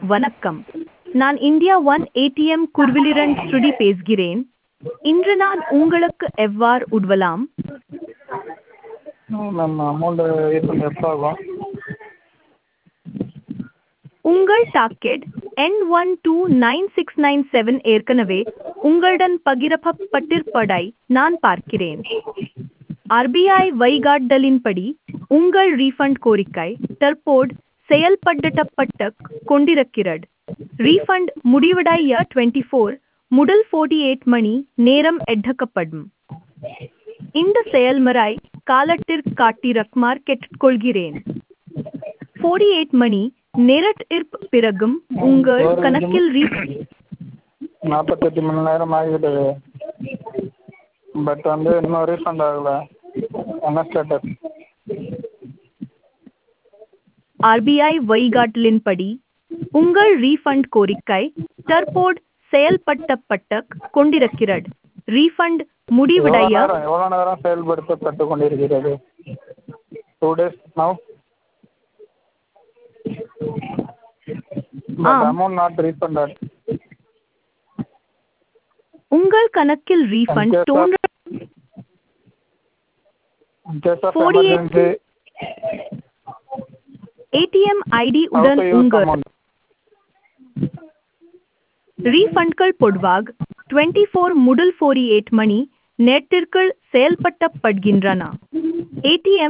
வணக்கம் நான் India one ATM குர்விலிரன் ஸ்ருதி பேசுகிறேன் இன்று நான் உங்களுக்கு எவ்வாறு உதவலாம் மேம் அமௌண்ட்டு ரீஃபண்ட் எப்போ ஆகும் உங்கள் டாக்கெட் என் one two nine six nine seven ஏற்கனவே உங்களுடன் பகிரப்பட்டிருப்பதை நான் பார்க்கிறேன் ஆர்பிஐ வழிகாட்டுதலின்படி உங்கள் ரீஃபண்ட் கோரிக்கை தற்போது செயல்படுத்தப்பட்டு கொண்டிருக்கிறது ரீஃபண்ட் முடிவடைய டுவெண்ட்டி ஃபோர் முதல் ஃபோர்ட்டி எயிட் மணி நேரம் எடுக்கப்படும் இந்த செயல்முறை காலத்திற்கு காட்டிரக்குமாறு கேட்டுக்கொள்கிறேன் ஃபோர்ட்டி எயிட் மணி நேரத்திற்கு பிறகும் உங்கள் கணக்கில் ரீஃபண்ட் நாற்பத்தெட்டு மணி நேரம் ஆகிவிட்டது பட் வந்து இன்னும் ரீஃபண்ட் ஆகலை என்ன ஸ்டேட்டஸ் ஆர்பிஐ வழிகாட்டலின்படி உங்கள் ரீஃபண்ட் கோரிக்கை தற்போது செயல்படுத்தப்பட்டு கொண்டிருக்கிறது ரீஃபண்ட் எவ்வளோ முடிவடைய நேரம் எவ்வளோ நேரம் செயல்படுத்தப்பட்டு கொண்டிருக்கிறது டூ டேஸ் நவ் பட் ஆம். அமௌண்ட் நாட் ரீஃபண்டட் உங்கள் கணக்கில் ரீஃபண்ட் Okay, sir. தோன்ற in case of 48 emergency ATM ID how உடன் to use உங்கள் amount ரீஃபண்ட்கள் பொதுவாக டுவெண்ட்டி ஃபோர் முதல் ஃபோர்டி எயிட் மணி நேரத்திற்குள் செயல்படுத்தப்படுகின்றன ஏடிஎம்